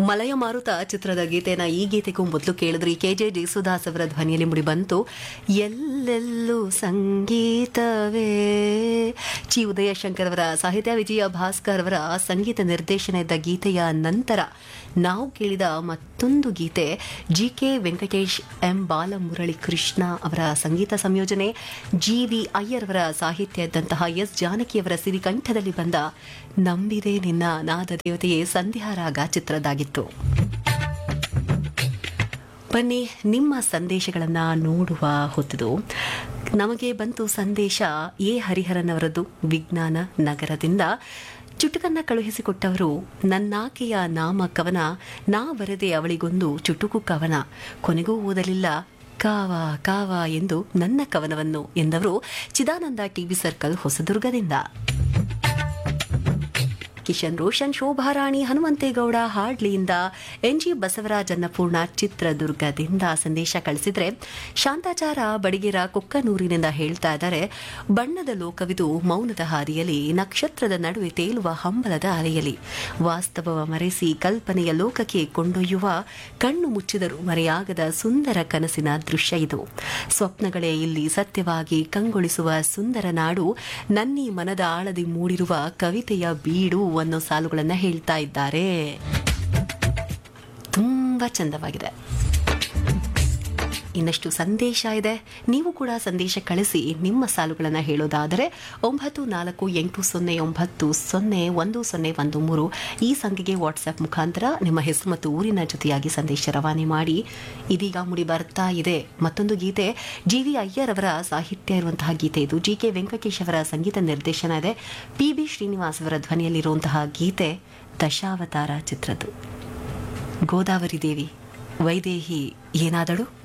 ಮಲಯ ಮಾರುತ ಚಿತ್ರದ ಗೀತೆನ ಈ ಗೀತೆಗೂ ಮೊದಲು ಕೇಳಿದ್ರಿ ಕೆ ಜೆ ಜೇಸುದಾಸ್ ಅವರ ಧ್ವನಿಯಲ್ಲಿ ಮುಡಿ ಬಂತು ಎಲ್ಲೆಲ್ಲೂ ಸಂಗೀತವೇ ಚಿ ಉದಯಶಂಕರ್ ಅವರ ಸಾಹಿತ್ಯ ವಿಜಯ ಭಾಸ್ಕರ್ ಅವರ ಸಂಗೀತ ನಿರ್ದೇಶನ ಇದ್ದ ಗೀತೆಯ ನಂತರ ನಾವು ಕೇಳಿದ ಮತ್ತೊಂದು ಗೀತೆ G K Venkatesh M Balamurali Krishna ಅವರ ಸಂಗೀತ ಸಂಯೋಜನೆ ಜಿ ವಿ ಅಯ್ಯರ್ ಅವರ ಸಾಹಿತ್ಯ ಇದ್ದಂತಹ ಎಸ್ ಜಾನಕಿಯವರ ಸಿರಿಕಂಠದಲ್ಲಿ ಬಂದ ನಂಬಿದೆ ನಿನ್ನ ನಾದ ದೇವತೆಯೇ ಸಂಧ್ಯಾರಾಗ ಚಿತ್ರದಾಗಿತ್ತು ಬನ್ನಿ ನಿಮ್ಮ ಸಂದೇಶಗಳನ್ನು ನೋಡುವ ಹೊತ್ತಿದು ನಮಗೆ ಬಂತು ಸಂದೇಶ ಎ ಹರಿಹರನವರದ್ದು ವಿಜ್ಞಾನ ನಗರದಿಂದ ಚುಟುಕನ್ನ ಕಳುಹಿಸಿಕೊಟ್ಟವರು ನನ್ನಾಕೆಯ ನಾಮ ಕವನ ನಾ ಬರದೆ ಅವಳಿಗೊಂದು ಚುಟುಕು ಕವನ ಕೊನೆಗೂ ಓದಲಿಲ್ಲ ಕಾವ ಕಾವ ಎಂದು ನನ್ನ ಕವನವನ್ನು ಎಂದವರು ಚಿದಾನಂದ ಟಿವಿ ಸರ್ಕಲ್ ಹೊಸದುರ್ಗದಿಂದ ಕಿಶನ್ ರೋಷನ್ ಶೋಭಾರಾಣಿ ಹನುಮಂತೇಗೌಡ ಹಾಡ್ಲಿಯಿಂದ ಎನ್ ಜಿ ಬಸವರಾಜ್ ಅನ್ನಪೂರ್ಣ ಚಿತ್ರದುರ್ಗದಿಂದ ಸಂದೇಶ ಕಳಿಸಿದ್ರೆ ಶಾಂತಾಚಾರ ಬಡಿಗೆರ ಕೊಕ್ಕನೂರಿನಿಂದ ಹೇಳ್ತಾ ಇದ್ದಾರೆ ಬಣ್ಣದ ಲೋಕವಿದು ಮೌನದ ಹಾದಿಯಲಿ ನಕ್ಷತ್ರದ ನಡುವೆ ತೇಲುವ ಹಂಬಲದ ಅಲೆಯಲಿ ವಾಸ್ತವವ ಮರೆಸಿ ಕಲ್ಪನೆಯ ಲೋಕಕ್ಕೆ ಕೊಂಡೊಯ್ಯುವ ಕಣ್ಣು ಮುಚ್ಚಿದರೂ ಮರೆಯಾಗದ ಸುಂದರ ಕನಸಿನ ದೃಶ್ಯ ಇದು ಸ್ವಪ್ನಗಳೇ ಇಲ್ಲಿ ಸತ್ಯವಾಗಿ ಕಂಗೊಳಿಸುವ ಸುಂದರ ನಾಡು ನನ್ನಿ ಮನದ ಆಳದಿ ಮೂಡಿರುವ ಕವಿತೆಯ ಬೀಡು ಅನ್ನೋ ಸಾಲುಗಳನ್ನು ಹೇಳ್ತಾ ಇದ್ದಾರೆ ತುಂಬಾ ಚಂದವಾಗಿದೆ ಇನ್ನಷ್ಟು ಸಂದೇಶ ಇದೆ ನೀವು ಕೂಡ ಸಂದೇಶ ಕಳಿಸಿ ನಿಮ್ಮ ಸಾಲುಗಳನ್ನು ಹೇಳೋದಾದರೆ ಒಂಬತ್ತು ನಾಲ್ಕು ಎಂಟು ಸೊನ್ನೆ ಒಂಬತ್ತು ಸೊನ್ನೆ ಒಂದು ಸೊನ್ನೆ ಒಂದು ಮೂರು ಈ ಸಂಖ್ಯೆಗೆ ವಾಟ್ಸ್ಆಪ್ ಮುಖಾಂತರ ನಿಮ್ಮ ಹೆಸರು ಮತ್ತು ಊರಿನ ಜೊತೆಯಾಗಿ ಸಂದೇಶ ರವಾನೆ ಮಾಡಿ ಇದೀಗ ಮುಡಿ ಬರ್ತಾ ಇದೆ ಮತ್ತೊಂದು ಗೀತೆ ಜಿ ವಿ ಅಯ್ಯರ್ ಅವರ ಸಾಹಿತ್ಯ ಇರುವಂತಹ ಗೀತೆ ಇದು ಜಿ ಕೆ ವೆಂಕಟೇಶ್ ಅವರ ಸಂಗೀತ ನಿರ್ದೇಶನ ಇದೆ ಪಿ ಬಿ ಶ್ರೀನಿವಾಸ್ ಅವರ ಧ್ವನಿಯಲ್ಲಿರುವಂತಹ ಗೀತೆ ದಶಾವತಾರ ಚಿತ್ರದ್ದು ಗೋದಾವರಿ ದೇವಿ ವೈದೇಹಿ ಏನಾದಳು